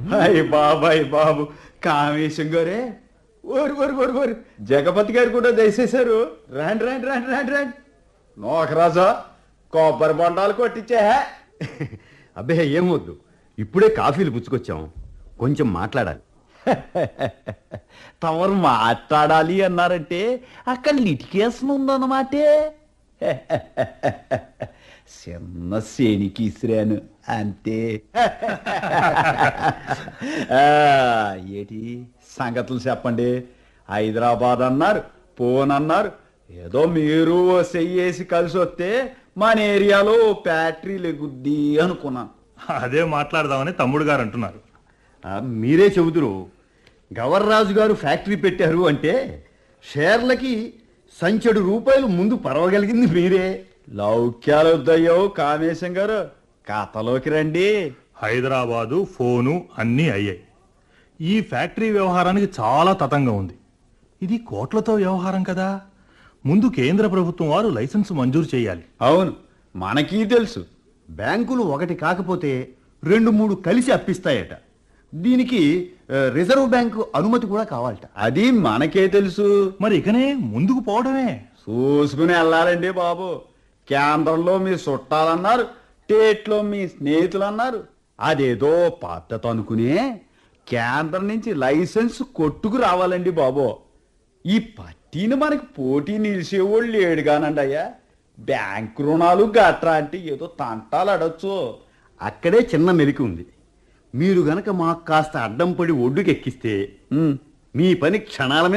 అయ్య బాబాయ్ బాబు కామేశం గారే ఓరు ఓరు ఓరు ఓరు జగపతి గారు కూడా దయచేశారు రాండి రాండి రాండి రాండి రాండి నోకరాజా కొబ్బరి బొండాలు కొట్టించే అబ్బే ఏం వద్దు ఇప్పుడే కాఫీలు పుచ్చుకొచ్చాం కొంచెం మాట్లాడాలి తమరు మాట్లాడాలి అన్నారంటే అక్కడ లిటికేషన్ ఉందన్నమాటే చిన్న శనికి ఇసిరాను అంతే ఆ, ఏటి సంగతులు చెప్పండి హైదరాబాద్ అన్నారు పోన్ అన్నారు ఏదో మీరు ఓ చెయ్యేసి కలిసి వస్తే మన ఏరియాలో ఫ్యాక్టరీ లెగుద్ది అనుకున్నాను అదే మాట్లాడదామని తమ్ముడు గారు అంటున్నారు ఆ, మీరే చెబుదురు గవర్రాజు గారు ఫ్యాక్టరీ పెట్టారు అంటే షేర్లకి సంచెడు రూపాయలు ముందు పరవగలిగింది మీరే లౌక్యాలు వద్దయ్యో కామేశం గారు కథలోకి రండి హైదరాబాదు ఫోను అన్నీ అయ్యాయి ఈ ఫ్యాక్టరీ వ్యవహారానికి చాలా తతంగా ఉంది ఇది కోట్లతో వ్యవహారం కదా ముందు కేంద్ర ప్రభుత్వం వారు లైసెన్స్ మంజూరు చేయాలి అవును మనకీ తెలుసు బ్యాంకులు ఒకటి కాకపోతే రెండు మూడు కలిసి అప్పిస్తాయట దీనికి ఆ, రిజర్వ్ బ్యాంకు అనుమతి కూడా కావాలట అది మనకే తెలుసు మరి ఇకనే ముందుకు పోవడమే చూసుకుని వెళ్ళాలండి బాబు కేంద్రంలో మీ చుట్టాలన్నారు స్టేట్లో మీ స్నేహితులు అన్నారు అదేదో పద్ధతి అనుకునే కేంద్రం నుంచి లైసెన్స్ కొట్టుకు రావాలండి బాబు ఈ పట్టీని మనకి పోటీ నిలిచేవాళ్ళు లేడు కానండి అయ్యా బ్యాంక్ రుణాలు గట్రా అంటే ఏదో తంటాలు అడొచ్చు అక్కడే చిన్న మెలికి ఉంది మీరు గనక మాకు కాస్త అడ్డం పడి ఒడ్డుకెక్కిస్తే ఉమ్. మీ పని క్షణాల మీద